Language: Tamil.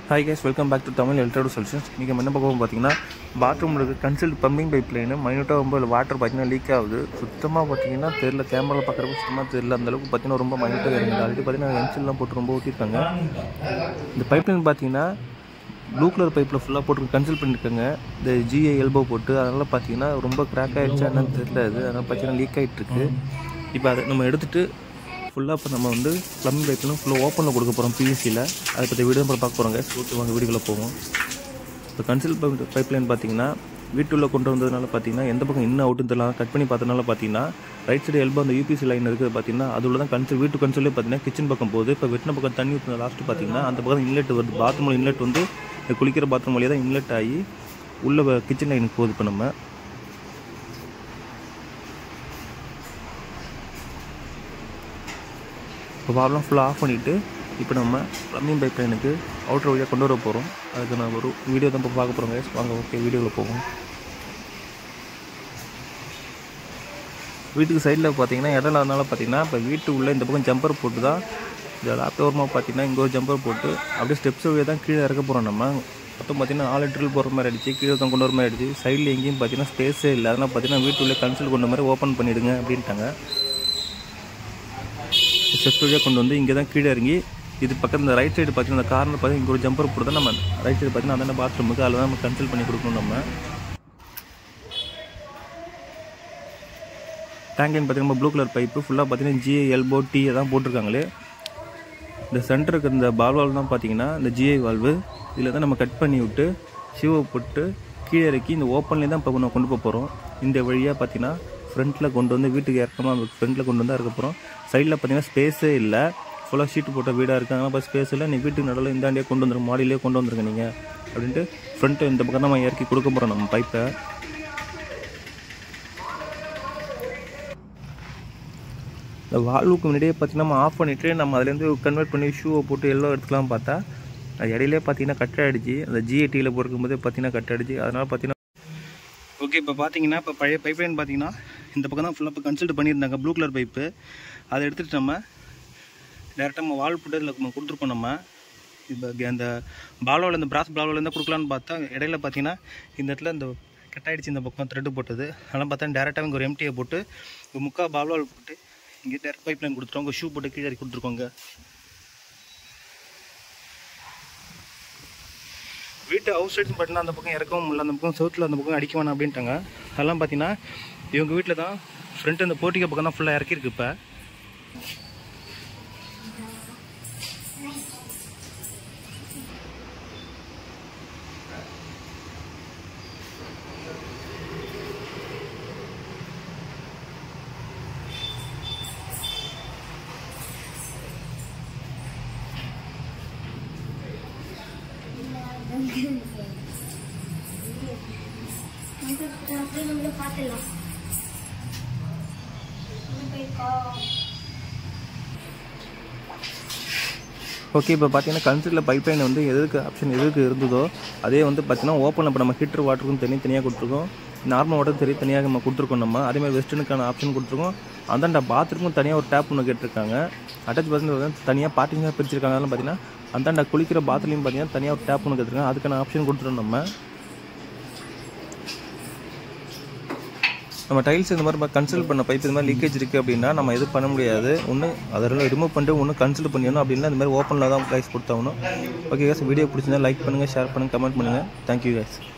hi guys welcome back to Tamil electrode solutions நீங்கள் என்ன பார்க்க பார்த்தீங்கன்னா பாத்ரூமில் இருக்க கன்சல்ட் பம்பிங் பைப் லைன் மைனூட்டாக ரொம்ப வாட்டர் பார்த்தீங்கன்னா லீக் ஆகுது சுத்தமாக பார்த்தீங்கன்னா தெரில கேமராவில் பார்க்குறப்ப சுத்தமாக தெரில அந்தளவுக்கு பார்த்தீங்கன்னா ரொம்ப மைனூட்டாக இருக்குது ஆல்ரெடி பார்த்தீங்கன்னா என்சில்லாம் போட்டு ரொம்ப ஊற்றிருக்காங்க இந்த பைப் லைன் பார்த்தீங்கன்னா ப்ளூ கலர் பைப்பில் ஃபுல்லாக போட்டு கன்சல்ட் பண்ணியிருக்காங்க இந்த ஜிஏ எல்போ போட்டு அதனால் பார்த்தீங்கன்னா ரொம்ப கிராக் ஆகிடுச்சா என்னன்னு தெரியல அது அதனால் பார்த்தீங்கன்னா லீக் ஆகிட்டு இருக்கு இப்போ அதை நம்ம எடுத்துகிட்டு ஃபுல்லாக இப்போ நம்ம வந்து ப்ளம்பிங் பைப்லாம் ஃபுல்லாக ஓப்பனில் கொடுக்க போகிறோம் பிவிசியில் அதை பற்றி வீடியோ அப்புறம் பார்க்க போகிறோங்க ஓகே வாங்க வீடியோக்குள்ளே போவோம் இப்போ கன்சில் பைப் லைன் பார்த்தீங்கன்னா வீட்டுள்ள கொண்டு வந்ததுனால பார்த்தீங்கன்னா எந்த பக்கம் இன்னும் அவுட்டு தெரியலாம் கட் பண்ணி பார்த்ததுனால பார்த்தீங்கன்னா ரைட் சைடு எல்போ அந்த யூபிசி லைன் இருக்குது பார்த்தீங்கன்னா அதுள்ள தான் கன்சில் வீட்டு கன்சிலே பார்த்தீங்கன்னா கிச்சன் பக்கம் போகுது இப்போ வெட்டின பக்கம் தண்ணி ஊற்றின லாஸ்ட்டு பார்த்தீங்கன்னா அந்த பக்கம் இன்லெட் வருது பாத்ரூமில் இன்லெட் வந்து இந்த குளிக்கிற பாத்ரூம் வழியாக தான் இன்லெட் ஆகி உள்ள கிச்சன் லைனுக்கு போகுது இப்போ நம்ம இப்போ ப்ராப்ளம் ஃபுல்லாக ஆஃப் பண்ணிவிட்டு இப்போ நம்ம ப்ளம்பிங் பைப் லைனுக்கு அவுட்டர் வழியாக கொண்டு வர போகிறோம் அதுக்கு நான் ஒரு வீடியோ தான் இப்போ பார்க்க போகிறோம் guys வாங்க ஓகே வீடியோவில் போவோம் வீட்டுக்கு சைடில் பார்த்தீங்கன்னா இடம் இல்லாதனால பார்த்தீங்கன்னா இப்போ வீட்டு உள்ளே இந்த பக்கம் ஜம்பர் போட்டு தான் இந்த லேப்டாப் ஓரமாக பார்த்தீங்கன்னா இங்கே ஒரு ஜம்பர் போட்டு அப்படியே ஸ்டெப்ஸ் வழியாக தான் கீழே இறக்க போகிறோம் நம்ம மொத்தம் பார்த்தீங்கன்னா நாலு ட்ரில் போகிற மாதிரி அடிச்சு கீழே தான் கொண்டு வர மாதிரி அடிச்சு சைடில் எங்கேயும் பார்த்தீங்கன்னா ஸ்பேஸே இல்லை அதனால் பார்த்தீங்கன்னா வீட்டுள்ளே கன்சல் கொண்ட மாதிரி ஓப்பன் பண்ணிவிடுங்க அப்படின்ட்டாங்க ஸ்டெப் வழியாக கொண்டு வந்து இங்கே தான் கீழே இறங்கி இது பக்கத்தில் இந்த ரைட் சைடு பார்த்தீங்கன்னா இந்த கார்னர் பார்த்தீங்கன்னா இங்கே ஒரு ஜம்பர் போட்டு தான் நம்ம ரைட் சைடு பார்த்தீங்கன்னா அந்த பாத்ரூமுக்கு அதில் தான் நம்ம கன்சல்ட் பண்ணி கொடுக்கணும் நம்ம டேங்க் லைன் பார்த்தீங்கன்னா ப்ளூ கலர் பைப்பு ஃபுல்லாக பார்த்தீங்கன்னா ஜிஏ எல்போ டி தான் போட்டிருக்காங்களே இந்த சென்டருக்கு இந்த பால் வால்வ் தான் பார்த்தீங்கன்னா இந்த ஜிஐ வால்வு இதில் தான் நம்ம கட் பண்ணி விட்டு ஷிவை போட்டு கீழே இறக்கி இந்த ஓப்பன்லேயே தான் இப்போ நம்ம கொண்டு போக போகிறோம் இந்த வழியாக பார்த்தீங்கன்னா ஃப்ரண்ட்டில் கொண்டு வந்து வீட்டுக்கு இறக்கமாக ஃப்ரண்ட்டில் கொண்டு வந்து இருக்க போகிறோம் சைடில் பார்த்தீங்கன்னா ஸ்பேஸே இல்லை ஃபுல்லாக ஷீட்டு போட்ட வீடாக இருக்காங்க இப்போ ஸ்பேஸ் இல்லை நீ வீட்டுக்கு நடுவில் இந்தாண்டியே கொண்டு வந்துருங்க மாடியிலே கொண்டு வந்துருங்க நீங்கள் அப்படின்ட்டு ஃப்ரண்ட்டு இந்த பக்கம் நம்ம இறக்கி கொடுக்க போகிறோம் நம்ம பைப்பை இந்த வால்வுக்கு முன்னாடியே பார்த்தீங்கன்னா நம்ம ஆஃப் பண்ணிவிட்டு நம்ம அதுலேருந்து கன்வெர்ட் பண்ணி ஷூவை போட்டு எல்லாம் எடுத்துக்கலாம் பார்த்தா அது இடையிலே பார்த்தீங்கன்னா கட் ஆகிடுச்சு அந்த ஜிஏடியில் போடும்போது பார்த்தீங்கன்னா கட் ஆகிடுச்சு அதனால் பார்த்தீங்கன்னா ஓகே இப்போ பார்த்தீங்கன்னா இப்போ பழைய பைப் லைன் பார்த்தீங்கன்னா இந்த பக்கம் தான் ஃபுல்லாக இப்போ கன்சல்ட் பண்ணியிருந்தாங்க ப்ளூ கலர் பைப்பு அதை எடுத்துகிட்டு நம்ம டேரெக்டாக நம்ம வால் போட்டு அதில் நம்ம கொடுத்துருப்போம் நம்ம இப்போ அந்த பாலோவில் இந்த பிராஸ் பாலோவில் இருந்தால் கொடுக்கலான்னு பார்த்தா இடையில பார்த்தீங்கன்னா இந்த இடத்துல இந்த கட் ஆகிடுச்சு இந்த பக்கம் த்ரெட்டு போட்டது அதெல்லாம் பார்த்தா டேரெக்டாக இங்கே ஒரு எம்டியை போட்டு ஒரு முக்கால் பால்வால் போட்டு இங்கே டேரக்ட் பைப் லைன் கொடுத்துருவோம் உங்கள் ஷூ போட்டு கீழே இறக்கி கொடுத்துருக்கோங்க வீட்டு அவுட் சைட்ஸ் பார்த்தீங்கன்னா அந்த பக்கம் இறக்கவும் முடியல அந்த பக்கம் சவுத்தில் அந்த பக்கம் அடிக்க வேணாம் அப்படின்ட்டாங்க அதெல்லாம் பார்த்தீங்கன்னா இவங்க வீட்டில் தான் ஃப்ரண்ட் அந்த போட்டிக்க பக்கம் தான் ஃபுல்லாக இறக்கியிருக்கு இப்போ அப்படியே நம்மள பார்த்துடலாம் ஓகே இப்போ பார்த்தீங்கன்னா கன்சிலில் பைப் லைன் வந்து எதுக்கு ஆப்ஷன் எதுக்கு இருந்ததோ அதே வந்து பார்த்தீங்கன்னா ஓப்பன் இப்போ நம்ம ஹீட்டர் வாட்டருக்கும் தனி தனியாக கொடுத்துருக்கோம் நார்மல் வாட்டர் தனி தனியாக நம்ம கொடுத்துருக்கோம் நம்ம அதேமாதிரி வெஸ்டர்னுக்கான ஆப்ஷன் கொடுத்துருக்கோம் அந்தாண்ட பாத்ரூமும் தனியாக ஒரு டேப் ஒன்று கேட்டிருக்காங்க அட்டாச் பாத்ரூம் தனியாக பார்ட்டிங்காக பிரிச்சிருக்காங்க அதெல்லாம் பார்த்தீங்கன்னா அந்தாண்ட குளிக்கிற பாத்ரூம் பார்த்தீங்கன்னா தனியாக ஒரு டேப் ஒன்று கேட்டிருக்காங்க அதுக்கான ஆப்ஷன் கொடுத்துருவோம் நம்ம நம்ம டைல்ஸ் இந்த மாதிரி கன்சல்ட் பண்ண பைப் இந்த மாதிரி லீக்கேஜ் இருக்குது அப்படின்னா நம்ம எதுவும் பண்ண முடியாது ஒன்று அதெல்லாம் ரிமூவ் பண்ணிட்டு ஒன்று கன்சல்ட் பண்ணிடணும் அப்படின்னா இந்த மாதிரி ஓப்பனில் தான் ப்ரைஸ் கொடுத்தாகணும் ஓகே கேஸ் வீடியோ பிடிச்சிருந்தா லைக் பண்ணுங்கள் ஷேர் பண்ணுங்கள் கமெண்ட் பண்ணுங்கள் தேங்க்யூ கேஸ்